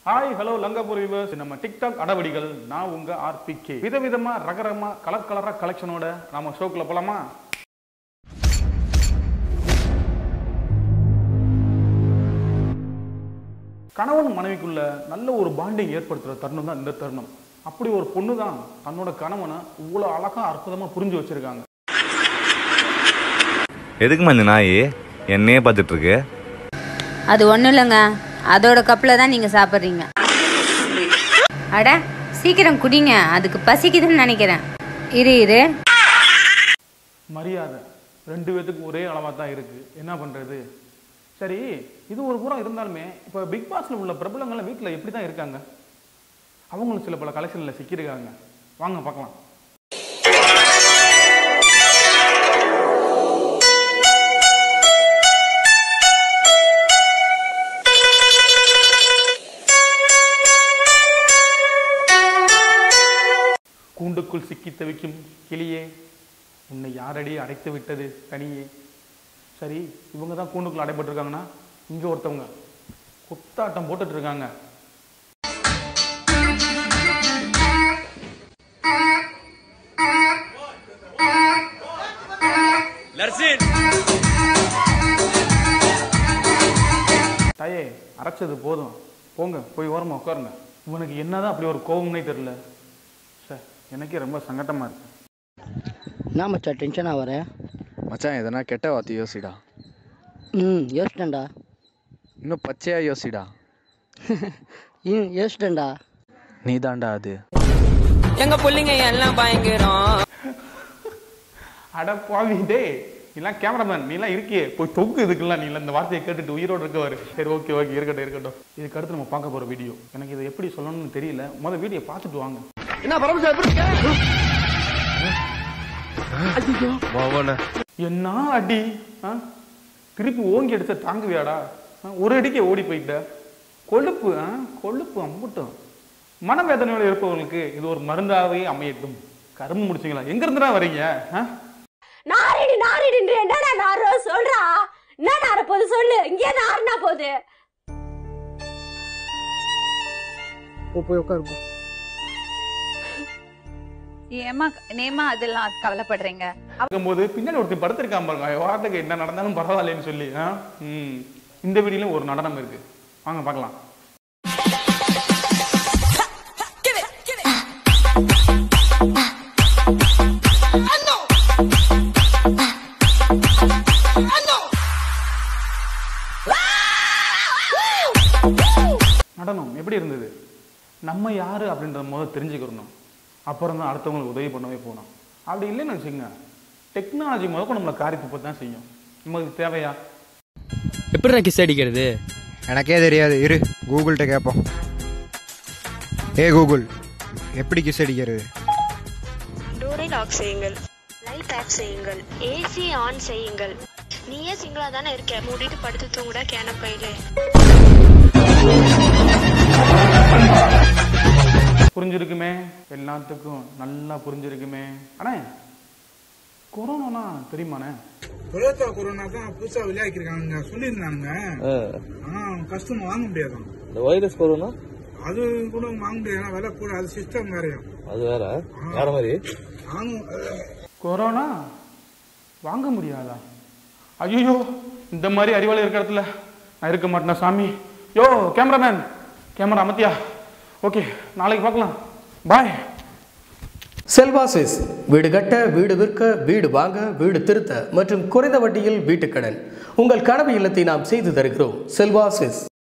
Hi hello Lankapur viewers நம்ம TikTok அடவடிகள் நான் உங்க ஆர்பிகே விதவிதமா ரகரமா கலர் கலரா கலெக்ஷனோட நாம ஷோக்குள்ள போலாமா கணவன் மனைவிக்குள்ள நல்ல ஒரு பாண்டிங் ஏற்படுத்துற தருணம் தான் இந்த தருணம் அப்படி ஒரு பொண்ணு தான் தன்னோட கணவனை இவ்வளவு அழகா அற்புதமா புரிஞ்சு வச்சிருக்காங்க எதுக்குமா இந்த நாய் என்னையே பார்த்துட்டு இருக்கு அது ஒன்றும் இல்லைங்க அதோட கப்பில் தான் நீங்கள் சாப்பிட்றீங்க அட சீக்கிரம் குடிங்க அதுக்கு பசிக்குதுன்னு நினைக்கிறேன் இரு இரு மரியாதை ரெண்டு பேத்துக்கும் ஒரே அளவாக தான் இருக்கு என்ன பண்றது சரி இது ஒரு புறம் இருந்தாலுமே இப்போ பிக் பாஸ்ல உள்ள பிரபலங்கள்லாம் வீட்டில் எப்படி தான் இருக்காங்க அவங்களும் சில பல கலெக்ஷனில் சிக்கியிருக்காங்க வாங்க பார்க்கலாம் கூண்டுக்குள் சிக்கி தவிக்கும் கிளியே உன்னை யாரடி அடைத்து விட்டது தனியே சரி இவங்க தான் கூண்டுக்குள்ள அடைபட்டிருக்காங்கன்னா இங்க ஒருத்தவங்க குத்தாட்டம் போட்டுட்டு இருக்காங்க தாயே அரைச்சது போதும் போங்க போய் ஓரமா உட்காருங்க இவனுக்கு என்னதான் அப்படி ஒரு கோபம்னே தெரியல சார் எனக்கே ரொம்ப சங்கட்டமா இருக்கு என்ன மச்சான் டென்ஷனாக வர மச்சான் எதனா கெட்ட வார்த்தை யோசிடா ம் யோசிட்டேன்டா இன்னும் பச்சையா யோசிடா ம் யோசிட்டேன்டா நீ தாண்டா அது எங்க புள்ளைங்க எல்லாம் பயங்கரம் அட பாவி டேய் நீலாம் கேமராமேன் நீலாம் இருக்கியே போய் தொங்கு இதுக்கெல்லாம் நீ இந்த வார்த்தையை கேட்டுட்டு உயிரோடு இருக்கவாரு சரி ஓகே ஓகே இருக்கட்டும் இருக்கட்டும் இதுக்கு அடுத்து நம்ம பார்க்க போற வீடியோ எனக்கு இதை எப்படி சொல்லணும்னு தெரியல முத வீடியோ பார்த்துட்டு வாங்க என்ன அடி ஆ? திருப்பி ஓங்கி அடிச்ச தாங்குவியாடா ஆ, ஒரு அடிக்கே ஓடி போயிட்ட கொழுப்பு ஆ? கொழுப்பு அம்புட்டும் மனவேதனையோட இருப்பவர்களுக்கு இது ஒரு மருந்தாவே அமையட்டும் கரும்பு முடிச்சிங்களா எங்க இருந்துடா வரீங்க ஆ? நாரடி நாரடின்ற என்னடா நாரோ சொல்றா என்ன நார போகுது சொல்லு இங்கே நாருனா போகுது போய் உட்காரு ஏமா நேமா அதெல்லாம் கவலைப்படுறீங்க இருக்கும்போது பின்னாடி ஒருத்தர் படுத்திருக்கான் பாருங்க வாட்டுக்கு என்ன நடந்தாலும் பரவாயில்லைன்னு சொல்லி ஆ? ம். இந்த வீடியோல ஒரு நடனம் இருக்கு வாங்க பார்க்கலாம் நடனம் எப்படி இருந்தது நம்ம யாரு அப்படின்றத முதல்ல தெரிஞ்சுக்கிறணும் அப்புறம் தான் அடுத்தவங்களுக்கு உதவி பண்ணவே போகணும் அப்படி இல்லைன்னு வச்சுக்கோங்க டெக்னாலஜி முதல்ல நம்மளை காரியத்தை பற்றி தான் செய்யும் நமக்கு தேவையா எப்படி கிஸ் அடிக்கிறது எனக்கே தெரியாது இரு கூகுள்கிட்ட கேட்போம் ஏ கூகுள் எப்படி கிஸ் அடிக்கிறது டோரை லாக் செய்யுங்கள் லைட் ஆஃப் செய்யுங்கள் ஏசி ஆன் செய்யுங்கள் நீயே சிங்கிளா தானே இருக்க மூடிட்டு படுத்து தூங்குடா கேன பையிலே புரிஞ்சிருக்குமே எல்லாத்துக்கும் நல்லா புரிஞ்சிருக்குமே அண்ணே கொரோனா தெரியுமாண்ணே கொரோனா கொரோனா தான் புதுசா விளையாக்கிருக்காங்க சொல்லியிருந்தானுங்க ஆனா கஸ்டமர் வாங்க முடியாதான் இந்த வைரஸ் கொரோனா அது கூட வாங்க முடியாது விலை கூட அது சிஸ்டம் வேறையும் அது வேற வேற மாதிரி வாங்க கொரோனா வாங்க முடியாதா ஐயோ இந்த மாதிரி அறிவாளி இருக்கிற இடத்துல நான் இருக்க மாட்டேனா சாமி யோ கேமராமேன் கேமரா அமத்தியா ஓகே நாளைக்கு பார்க்கலாம் பாய் செல்வாசிஸ் வீடு கட்ட வீடு விற்க வீடு வாங்க வீடு திருத்த மற்றும் குறைந்த வட்டியில் வீட்டுக்கடன் உங்கள் கனவு இல்லத்தை நாம் செய்து தருகிறோம் செல்வாசிஸ்